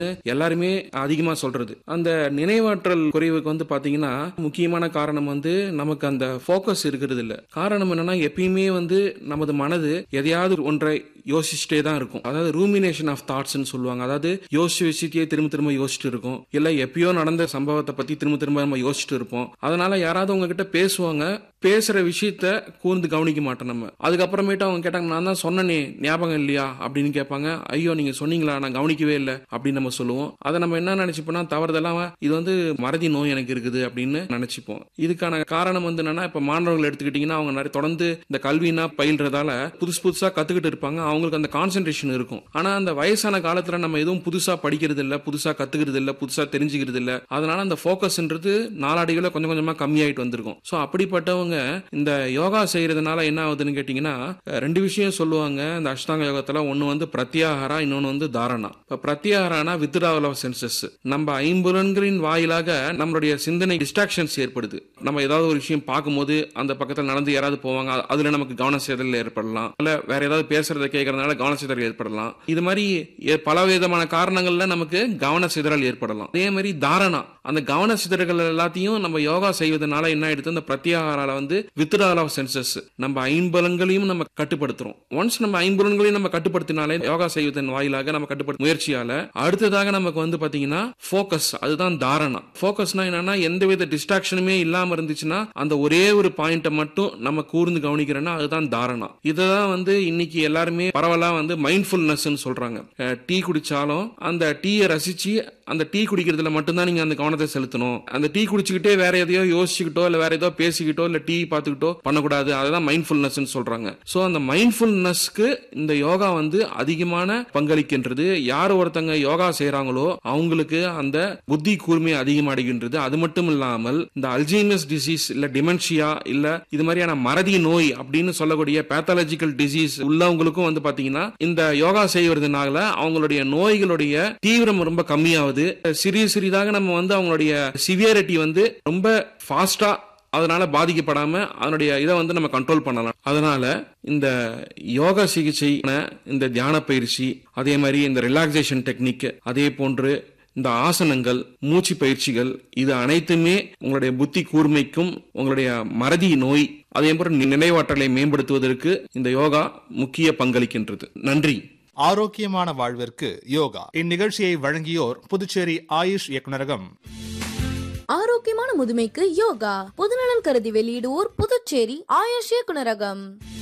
எல்லாருமே அதிகமா சொல்றது அந்த நினைவாற்றல் குறைவுக்கு வந்து பாத்தீங்கன்னா முக்கியமான காரணம் வந்து நமக்கு அந்த ஃபோக்கஸ் இருக்கிறது இல்ல காரணம் என்னன்னா எப்பயுமே வந்து நமது மனது எதையாவது ஒன்றை யோசிச்சுட்டே தான் இருக்கும் அதாவது ரூமினேஷன் ஆஃப் தாட்ஸ்னு சொல்லுவாங்க அதாவது யோசிச்சு விஷயத்தையே திரும்ப திரும்ப யோசிச்சுட்டு இருக்கும் இல்ல எப்பயோ நடந்த சம்பவத்தை பத்தி திரும்ப திரும்ப நம்ம யோசிச்சுட்டு இருப்போம் அதனால யாராவது உங்ககிட்ட பேசுவாங்க பேசுற விஷயத்த கூர்ந்து கவனிக்க மாட்டோம் நம்ம அதுக்கப்புறமேட்டு அவங்க கேட்டாங்க நான் தான் சொன்னனே ஞாபகம் இல்லையா அப்படின்னு கேட்பாங்க ஐயோ நீங்க சொன்னீங்களா நான் கவனிக்கவே இல்லை அப்படின்னு நம்ம சொல்லுவோம் அதை நம்ம என்ன நினைச்சுப்போம்னா தவறுதெல்லாம் இது வந்து மறதி நோய் எனக்கு இருக்குது அப்படின்னு நினைச்சுப்போம் இதுக்கான காரணம் வந்து என்னன்னா இப்ப மாணவர்கள் எடுத்துக்கிட்டீங்கன்னா அவங்க நிறைய தொடர்ந்து இந்த கல்வினா பயில்றதால புதுசு புதுசா கத்துக்கிட்டு இருப்பாங்க அவங்களுக்கு அந்த கான்சென்ட்ரேஷன் இருக்கும் ஆனா அந்த வயசான காலத்துல நம்ம எதுவும் புதுசா படிக்கிறது இல்ல புதுசா கத்துக்கிறது இல்ல புதுசா தெரிஞ்சுக்கிறது இல்ல அதனால அந்த போக்கஸ்ன்றது நாளாடிகள கொஞ்சம் கொஞ்சமா கம்மியாயிட்டு வந்திருக்கும் சோ அப்படிப்பட்டவங்க இந்த யோகா செய்யறதுனால என்ன ஆகுதுன்னு கேட்டீங்கன்னா அஹ், ரெண்டு விஷயம் சொல்லுவாங்க இந்த அஷ்டாங்க யோகத்துல ஒன்னு வந்து பிரத்யாகாரா இன்னொன்னு வந்து தாரணா இப்ப பிரத்யாகாரானா வித்ராவல் ஆஃப் சென்சஸ் நம்ம ஐம்புலன்களின் வாயிலாக நம்மளுடைய சிந்தனை டிஸ்ட்ராக்ஷன்ஸ் ஏற்படுது நம்ம ஏதாவது ஒரு விஷயம் பார்க்கும்போது அந்த பக்கத்துல நடந்து யாராவது போவாங்க அ- அதுல நமக்கு கவனச்சிதறல் ஏற்படலாம் இல்ல வேற ஏதாவது பேசுறத கேட்கறதுனால கவனச்சிதறல் ஏற்படலாம் இது மாதிரி ஏ- பல விதமான காரணங்கள்ல நமக்கு கவனச்சிதறல் ஏற்படலாம் அதே மாதிரி தாரணா அந்த கவன சிதறல்கள் எல்லாத்தையும் நம்ம யோகா செய்வதனால என்ன ஆயிடுது அந்த பிரத்யாகாரால வந்து வித்ரால் ஆஃப் சென்சஸ் நம்ம ஐம்பலங்களையும் நம்ம கட்டுப்படுத்துறோம் ஒன்ஸ் நம்ம ஐம்பலங்களையும் நம்ம கட்டுப்படுத்தினாலே யோகா செய்வதன் வாயிலாக நம்ம கட்டுப்படுத்த முயற்சியால அடுத்ததாக நமக்கு வந்து பாத்தீங்கன்னா ஃபோக்கஸ் அதுதான் தாரணா ஃபோக்கஸ்னா என்னன்னா எந்தவித டிஸ்ட்ராக்ஷனுமே இல்லாம இருந்துச்சுன்னா அந்த ஒரே ஒரு பாயிண்ட்டை மட்டும் நம்ம கூர்ந்து கவனிக்கிறோம்னா அதுதான் தாரணா இதுதான் வந்து இன்னைக்கு எல்லாருமே பரவலா வந்து மைண்ட்ஃபுல்னஸ் சொல்றாங்க அஹ், டீ குடிச்சாலும் அந்த டீயை ரசிச்சு அந்த டீ குடிக்கிறதுல மட்டும்தான் நீங்க அந்த கவனத்தை செலுத்தணும் அந்த டீ குடிச்சுக்கிட்டே வேற எதையோ யோசிச்சுக்கிட்டோ இல்ல வேற ஏதோ பேசிக்கிட்டோ இல்ல டீ பார்த்துக்கிட்டோ பண்ணக்கூடாது அதுதான் மைண்ட்ஃபுல்னஸ் சொல்றாங்க சோ அந்த மைண்ட்ஃபுல்னஸ்க்கு இந்த யோகா வந்து அதிகமான பங்களிக்கின்றது யார் ஒருத்தங்க யோகா செய்றாங்களோ அவங்களுக்கு அந்த புத்தி கூர்மை அதிகமடைகின்றது அது மட்டும் இல்லாமல் இந்த அல்ஜீமஸ் டிசீஸ் இல்ல டிமென்ஷியா இல்ல இது மாதிரியான மறதி நோய் அப்படின்னு சொல்லக்கூடிய பேத்தாலஜிக்கல் டிசீஸ் உள்ளவங்களுக்கும் வந்து பாத்தீங்கன்னா இந்த யோகா செய்வதனால அவங்களுடைய நோய்களுடைய தீவிரம் ரொம்ப கம்மியாகுது சிறிய சிறிதாக நம்ம வந்து அவங்களுடைய சிவியாரிட்டி வந்து ரொம்ப ஃபாஸ்டா அதனால பாதிக்கப்படாம அதனுடைய இதை வந்து நம்ம கண்ட்ரோல் பண்ணலாம் அதனால இந்த யோகா சிகிச்சை இந்த தியான பயிற்சி அதே மாதிரி இந்த ரிலாக்ஸேஷன் டெக்னிக் அதே போன்று இந்த ஆசனங்கள் மூச்சு பயிற்சிகள் இது அனைத்துமே உங்களுடைய புத்தி கூர்மைக்கும் உங்களுடைய மறதி நோய் அதே போல நினைவாற்றலை மேம்படுத்துவதற்கு இந்த யோகா முக்கிய பங்களிக்கின்றது நன்றி ஆரோக்கியமான வாழ்விற்கு யோகா இந்நிகழ்ச்சியை வழங்கியோர் புதுச்சேரி ஆயுஷ் இயக்குநரகம் ஆரோக்கியமான முதுமைக்கு யோகா பொதுநலன் கருதி வெளியிடுவோர் புதுச்சேரி ஆயுஷ் இயக்குனரகம்